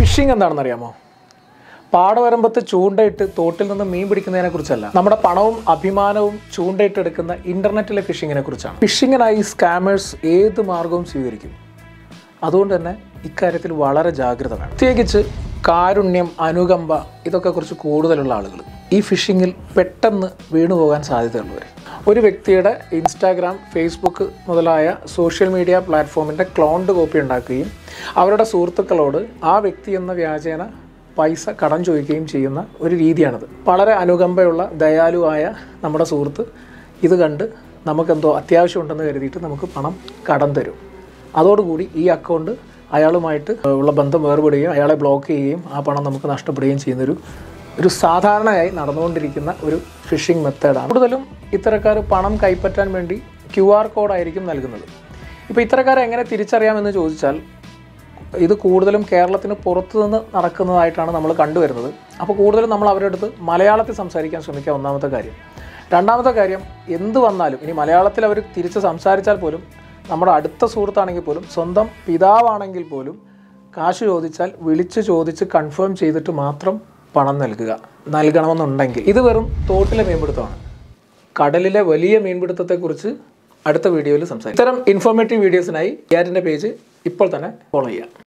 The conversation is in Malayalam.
ഫിഷിംഗ് എന്താണെന്ന് അറിയാമോ പാടവരമ്പത്ത് ചൂണ്ടയിട്ട് തോട്ടിൽ നിന്ന് മീൻ പിടിക്കുന്നതിനെ കുറിച്ചല്ല നമ്മുടെ പണവും അഭിമാനവും ചൂണ്ടയിട്ട് എടുക്കുന്ന ഇന്റർനെറ്റിലെ ഫിഷിങ്ങിനെ കുറിച്ചാണ് ഫിഷിങ്ങിനായി സ്കാമേഴ്സ് ഏത് മാർഗവും സ്വീകരിക്കും അതുകൊണ്ട് തന്നെ ഇക്കാര്യത്തിൽ വളരെ ജാഗ്രത വേണം പ്രത്യേകിച്ച് കാരുണ്യം അനുകമ്പ ഇതൊക്കെ കുറിച്ച് കൂടുതലുള്ള ആളുകൾ ഈ ഫിഷിങ്ങിൽ പെട്ടെന്ന് വീണുപോകാൻ സാധ്യതയുള്ളവർ ഒരു വ്യക്തിയുടെ ഇൻസ്റ്റാഗ്രാം ഫേസ്ബുക്ക് മുതലായ സോഷ്യൽ മീഡിയ പ്ലാറ്റ്ഫോമിൻ്റെ ക്ലോണ്ട് കോപ്പി ഉണ്ടാക്കുകയും അവരുടെ സുഹൃത്തുക്കളോട് ആ വ്യക്തി എന്ന വ്യാജേന പൈസ കടം ചോദിക്കുകയും ചെയ്യുന്ന ഒരു രീതിയാണിത് വളരെ അനുകമ്പയുള്ള ദയാലുവായ നമ്മുടെ സുഹൃത്ത് ഇത് കണ്ട് നമുക്കെന്തോ അത്യാവശ്യമുണ്ടെന്ന് കരുതിയിട്ട് നമുക്ക് പണം കടം തരും അതോടുകൂടി ഈ അക്കൗണ്ട് അയാളുമായിട്ട് ഉള്ള ബന്ധം വേർപെടുകയും അയാളെ ബ്ലോക്ക് ചെയ്യുകയും ആ പണം നമുക്ക് നഷ്ടപ്പെടുകയും ചെയ്യുന്നൊരു ഒരു സാധാരണയായി നടന്നുകൊണ്ടിരിക്കുന്ന ഒരു ഫിഷിംഗ് മെത്തേഡാണ് കൂടുതലും ഇത്തരക്കാർ പണം കൈപ്പറ്റാൻ വേണ്ടി ക്യു ആർ കോഡായിരിക്കും നൽകുന്നത് ഇപ്പോൾ ഇത്തരക്കാരെ എങ്ങനെ തിരിച്ചറിയാമെന്ന് ചോദിച്ചാൽ ഇത് കൂടുതലും കേരളത്തിന് പുറത്തു നിന്ന് നടക്കുന്നതായിട്ടാണ് നമ്മൾ കണ്ടുവരുന്നത് അപ്പോൾ കൂടുതലും നമ്മൾ അവരുടെ അടുത്ത് മലയാളത്തിൽ സംസാരിക്കാൻ ശ്രമിക്കുക ഒന്നാമത്തെ കാര്യം രണ്ടാമത്തെ കാര്യം എന്ത് വന്നാലും ഇനി മലയാളത്തിൽ അവർ തിരിച്ച് സംസാരിച്ചാൽ പോലും നമ്മുടെ അടുത്ത സുഹൃത്താണെങ്കിൽ പോലും സ്വന്തം പിതാവാണെങ്കിൽ പോലും കാശ് ചോദിച്ചാൽ വിളിച്ച് ചോദിച്ച് കൺഫേം ചെയ്തിട്ട് മാത്രം പണം നൽകുക നൽകണമെന്നുണ്ടെങ്കിൽ ഇത് വെറും തോട്ടിലെ മീൻപിടുത്തമാണ് കടലിലെ വലിയ മീൻപിടുത്തത്തെക്കുറിച്ച് അടുത്ത വീഡിയോയിൽ സംസാരിക്കും ഇത്തരം ഇൻഫോർമേറ്റീവ് വീഡിയോസിനായി യാറ്റിൻ്റെ പേജ് ഇപ്പോൾ തന്നെ ഫോളോ ചെയ്യുക